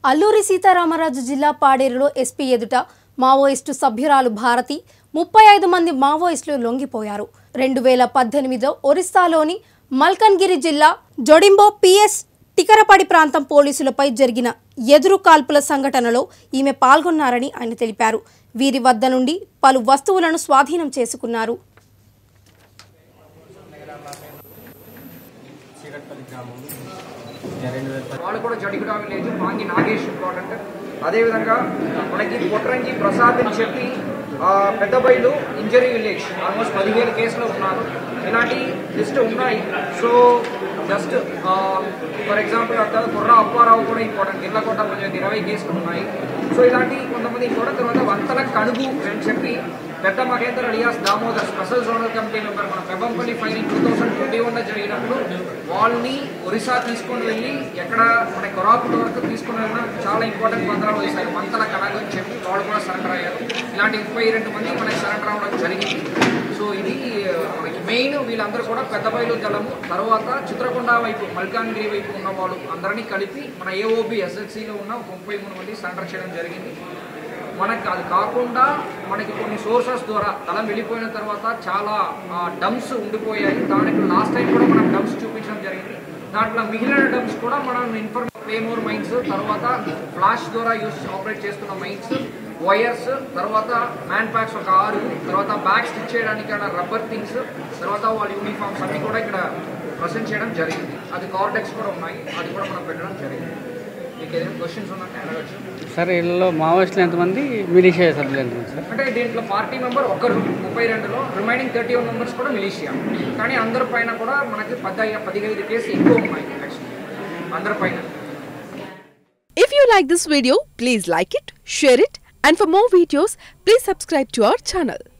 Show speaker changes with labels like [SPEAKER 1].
[SPEAKER 1] అల్లూరి సీతారామరాజు జిల్లా పాడేరులో ఎస్పీ ఎదుట మావోయిస్టు సభ్యురాలు భారతి ముప్పై ఐదు మంది మావోయిస్టులు లొంగిపోయారు రెండు వేల పద్దెనిమిదిలో ఒరిస్సాలోని మల్కన్గిరి జిల్లా జొడింబో పిఎస్ టికరపడి ప్రాంతం పోలీసులపై జరిగిన ఎదురు కాల్పుల సంఘటనలో ఈమె పాల్గొన్నారని ఆయన తెలిపారు వీరి వద్ద నుండి పలు వస్తువులను స్వాధీనం చేసుకున్నారు
[SPEAKER 2] చీకట్పల్లి గ్రామం రెండు వేల పది
[SPEAKER 3] వాళ్ళు కూడా జడిగుడా విలేజ్ మాంగి నాగేష్ ఇంపార్టెంట్ అదేవిధంగా మనకి పొట్రంగి ప్రసాద్ అని చెప్పి ఆ, పెద్ద బయలు ఇంజరీ విలేజ్ ఆల్మోస్ట్ పదిహేను కేసులు ఉన్నారు ఇలాంటి లిస్ట్ ఉన్నాయి సో జస్ట్ ఫర్ ఎగ్జాంపుల్ అక్కడ కుర్ర అప్పారావు కూడా ఇంపార్టెంట్ ఇళ్ళకోట పంచాయతీ ఇరవై కేసులు ఉన్నాయి సో ఇలాంటి కొంతమంది కూడా తర్వాత వంతల కడుగు అని చెప్పి పెద్ద Mahender alias Damodar special zonal committee member మన Pebampalli firing two thousand twenty వన్లో జరిగినప్పుడు వాళ్ళని ఒరిస్సా తీసుకొని వెళ్ళి ఎక్కడ మన కొరాపుట్ వరకు తీసుకుని వెళ్ళిన చాలా ఇంపార్టెంట్ పత్రాలు వేశారు మంతల కళగా అని చెప్పి వాళ్ళు కూడా సరెండర్ అయ్యారు ఇలాంటి ముప్పై రెండు మంది మనకి సరెండర్ అవ్వడం జరిగింది సో ఇది ఆ, మనకి మెయిన్ వీళ్ళందరూ కూడా పెద్ద బయలు దళము తర్వాత చిత్రకొండ వైపు మల్కాన్గిరి వైపు ఉన్న వాళ్ళు అందరినీ కలిపి మన ఏఓబి ఎస్ఎస్సిలో ఉన్న ఒక ముప్పై మూడు మంది సరెండర్ చేయడం జరిగింది మనకి అది కాకుండా మనకి కొన్ని సోర్సెస్ ద్వారా తలం వెళ్ళిపోయిన తర్వాత చాలా డమ్స్ ఉండిపోయాయి దానికి లాస్ట్ టైం కూడా మనం డమ్స్ చూపించడం జరిగింది దాంట్లో మిగిలిన డమ్స్ కూడా మనం ఇన్ఫర్మేషన్ పేమోర్ మైన్స్ తర్వాత ఫ్లాష్ ద్వారా యూస్ ఆపరేట్ చేస్తున్న మైన్స్ వైర్స్ తర్వాత మ్యాన్ ప్యాక్స్ ఒక ఆరు తర్వాత బ్యాగ్ స్టిచ్ చేయడానికి రబ్బర్ థింగ్స్ తర్వాత వాళ్ళ యూనిఫామ్స్ అన్ని కూడా ఇక్కడ ప్రజెంట్ చేయడం జరిగింది అది కార్డెక్స్ కూడా ఉన్నాయి అది కూడా మనం పెట్టడం జరిగింది మీకు ఏదైనా క్వశ్చన్స్ ఉన్నాయంటే అడగచ్చు
[SPEAKER 4] సార్ వీళ్ళలో మావోయిస్టులు ఎంతమంది మిలిషియా సభ్యులు ఎంతమంది సార్
[SPEAKER 3] అంటే దీంట్లో పార్టీ మెంబర్ ఒకరు ముప్పై రెండులో రిమైనింగ్ థర్టీ వన్ మెంబర్స్ కూడా మిలీషియా కానీ అందరి పైన కూడా మనకి పది పదిహేను కేసు ఎక్కువ ఉన్నాయి యాక్చువల్లీ అందరి పైన
[SPEAKER 5] If you like this video, please like it, share it, and for more videos, please subscribe to our channel.